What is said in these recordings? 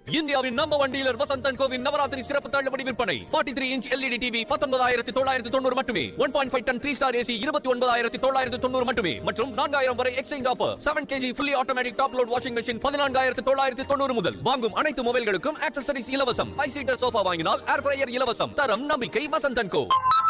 இந்தியாவின் number one dealer Vasanthan கோவின் நவராத்திரி சிறப்பு தள்ளுபடி விற்பனை 43 த்ரீ இன்ச் எல்இடி டிவி பத்தொன்பதாயிரத்தி தொள்ளாயிரத்தி தொண்ணூறு மட்டுமே one point five ton three star AC இருபத்தி ஒன்பதாயிரத்தி தொள்ளாயிரத்தி தொண்ணூறு மட்டுமே மற்றும் நான்காயிரம் வரை exchange offer seven KG fully automatic top load washing machine பதினான்காயிரத்தி தொள்ளாயிரத்தி தொண்ணூறு முதல் வாங்கும் அனைத்து மொபைல்களுக்கும் ஆக்சசரிஸ் இலவசம் ஃபைவ் சீட்டர் சோஃபா வாங்கினால் ஏர் ஃப்ரையர் இலவசம் தரம் நம்பிக்கை வசந்தன் கோ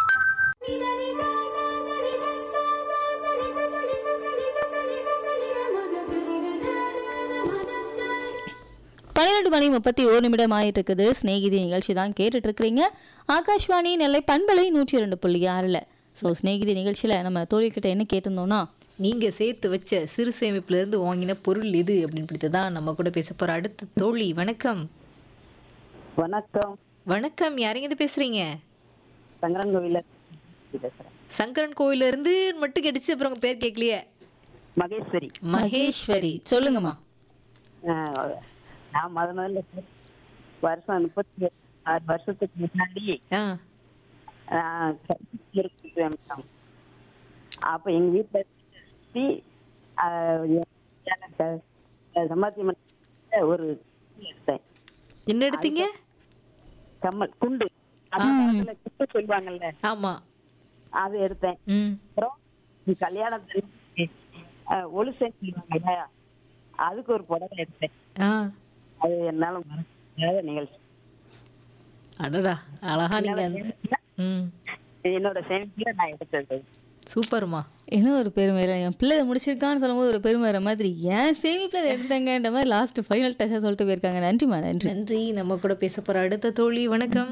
பன்னிரெண்டு மணி முப்பத்தி ஒரு நிமிடம் ஆயிட்டு இருக்குது ஸ்நேகிதி நிகழ்ச்சி தான் கேட்டுட்டு இருக்கிறீங்க ஆகாஷ்வாணி நெல்லை பண்பலை நூற்றி இரண்டு புள்ளி ஆறில் ஸோ ஸ்நேகிதி நிகழ்ச்சியில் நம்ம தோழிக்கிட்ட என்ன கேட்டிருந்தோம்னா நீங்க சேர்த்து வச்ச சிறு சேமிப்புல இருந்து வாங்கின பொருள் எது அப்படின்னு பிடித்து தான் நம்ம கூட பேச போற அடுத்த தோழி வணக்கம் வணக்கம் வணக்கம் யாரைங்க இது பேசுறீங்க சங்கரன் கோவில பேசுறேன் சங்கரன் கோயில இருந்து மட்டும் கிடைச்சு அப்புறம் உங்க பேர் கேட்கலையே மகேஸ்வரி மகேஸ்வரி சொல்லுங்கம்மா ஆஹ், நான் முத முதல்ல வருஷம் முப்பத்தி ஆறு வருஷத்துக்கு முன்னாடி ஆ ஆஹ், கல்வி இருக்கிறேன். அப்ப எங்க வீட்டுல சுத்தி, ஆஹ், எனக்கு சம்பாத்தியம் பண்ண ஒரு எடுத்தேன் என்ன எடுத்தீங்க கம்மல் குண்டு அந்த காலத்துல குண்டு சொல்லுவாங்கல்ல ஆமா அது எடுத்தேன் ம் அப்புறம் இந்த கல்யாணத்துக்கு ஆஹ், ஒழுசன் சொல்லுவாங்கல்ல அதுக்கு ஒரு புடவை எடுத்தேன் ஆ அது என்னால மறக்க முடியாத நிகழ்ச்சி அடடா அழகா நீங்க அந்த- ம் என்னோட சேமிப்புல நான் எடுத்தது சூப்பர்மா என்ன ஒரு பெருமை இல்லை என் பிள்ளை இதை முடிச்சிருக்கான்னு சொல்லும்போது ஒரு பெருமை வர மாதிரி ஏன் சேமிப்பில் இதை எடுத்தேங்கன்ற மாதிரி லாஸ்ட் ஃபைனல் டச்சாக சொல்லிட்டு போயிருக்காங்க நன்றிம்மா நன்றி நன்றி நம்ம கூட பேச போற அடுத்த தோழி வணக்கம்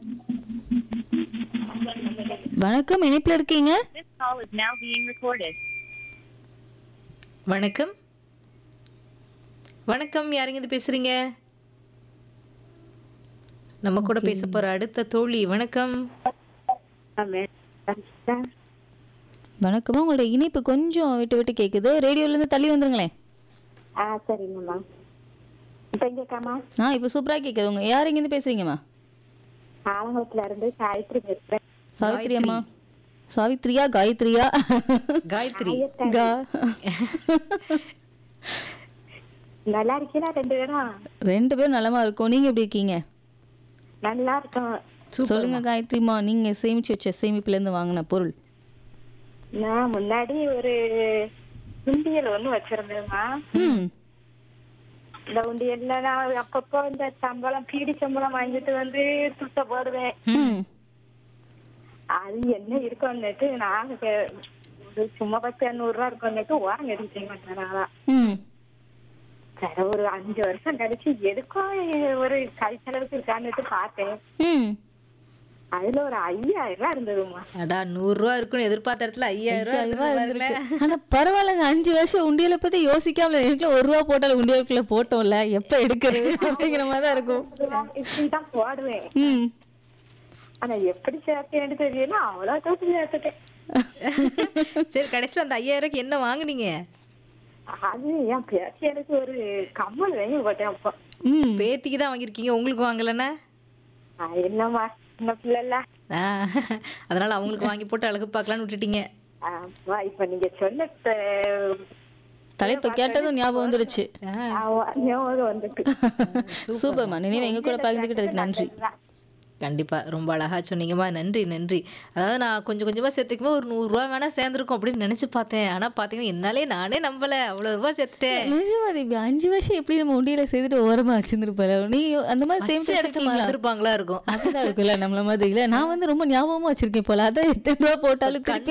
வணக்கம் இணைப்பில் இருக்கீங்க வணக்கம் வணக்கம் யாருங்க இது பேசுறீங்க நம்ம கூட பேச போற அடுத்த தோழி வணக்கம் வணக்கம்மா உங்களோட இணைப்பு கொஞ்சம் விட்டு விட்டு கேட்குது ரேடியோலேருந்து தள்ளி வந்துருங்களேன் ஆ சரிங்கம்மா இப்போ கேட்காமா ஆ இப்போ சூப்பராக கேட்குது உங்க யார் இங்கேருந்து பேசுறீங்கம்மா ஆலங்குளத்துல இருந்து காயத்ரி பேசுறேன் சாவித்ரி அம்மா சாவித்ரியா காயத்ரியா காயத்ரி கா நல்லா இருக்கீங்களா ரெண்டு பேரும் ரெண்டு பேரும் நலமா இருக்கோம் நீங்க எப்படி இருக்கீங்க நல்லா இருக்கோம் சொல்லுங்க காயத்ரிமா நீங்க சேமிச்சு வச்ச சேமிப்புல இருந்து வாங்கின பொருள் நான் முன்னாடி ஒரு உண்டியல் ஒண்ணு வச்சிருந்தேம்மா ம் இந்த உண்டியல்ல நான் அப்பப்போ இந்த சம்பளம் பீடி சம்பளம் வாங்கிட்டு வந்து துட்ட போடுவேன் ம் அது என்ன இருக்கும்னுட்டு நான் கே- ஒரு சும்மா பத்து நூறு ரூபா இருக்கும்னுட்டு ஓரம் எடுத்தேன் கொஞ்ச நாளா ம் சரி ஒரு அஞ்சு வருஷம் கழிச்சு எதுக்கும் ஒரு கை செலவுக்கு இருக்கான்னுட்டு பார்த்தேன் ம் அதுல ஒரு ஐயாயிரம் ரூபாய் இருந்ததுமா அடா நூறு ரூபா இருக்குன்னு எதிர்பார்த்த இடத்துல ஐயாயிரம் ரூபா ஐயாயிரம் ரூபாய் இருந்திருக்கு பாருங்களேன். இருந்திருக்கு. ஆனா பரவாயில்லங்க அஞ்சு வருஷம் உண்டியலை பத்தி யோசிக்காம எனக்கு ஒரு ரூபா போட்டாலும் உண்டியலுக்குள்ள போட்டோம்ல எப்ப எடுக்கிறது அப்படிங்கிற மாதிரி தான் இருக்கும் இப்படிதான் போடுவேன் ம் ஆனா எப்படி சேர்த்தேன்னு தெரியல அவ்வளவு தூக்கி சேர்த்துட்டேன் சரி கடைசியில அந்த ஐயாயிரம் ரூபாய்க்கு என்ன வாங்குனீங்க அது என் பேச்சு எனக்கு ஒரு கம்மல் வாங்கி போட்டேன் அப்போ ம் பேத்திக்கு தான் வாங்கியிருக்கீங்க உங்களுக்கு வாங்கலன்னா ஆ, என்னம்மா சின்ன பிள்ளைல ஆ, அதனால அவங்களுக்கு வாங்கி போட்டு அழகு பார்க்கலான்னு விட்டுட்டீங்க ஆமா, இப்ப நீங்க சொன்ன அஹ், தலைப்பை கேட்டதும் ஞாபகம் வந்துருச்சு ஆமா, ஞாபகம் வந்துட்டு சூப்பர்மா நினைவு எங்க கூட பகிர்ந்துக்கிட்டதுக்கு நன்றி கண்டிப்பா ரொம்ப அழகா சொன்னீங்கம்மா நன்றி நன்றி அதாவது நான் கொஞ்சம் கொஞ்சமா சேர்த்துக்கும்போது ஒரு நூறு ரூபா வேணா சேர்ந்துருக்கும் அப்படின்னு நினைச்சு பார்த்தேன் ஆனா பாத்தீங்கன்னா என்னாலே நானே நம்பல அவ்வளவு ரூபாய் சேர்த்துட்டேன் நிஜமா தீபி அஞ்சு வருஷம் எப்படி நம்ம உண்டியில செய்துட்டு ஓரமா வச்சிருந்துருப்பாரு நீ அந்த மாதிரி சேம் வச்ச இடத்த மறந்துருப்பாங்களா இருக்கும் அப்படிதான் இருக்குல்ல நம்மள மாதிரி இல்ல நான் வந்து ரொம்ப ஞாபகமா வச்சிருக்கேன் போல அதான் எத்தனை ரூபா போட்டாலும் திருப்பி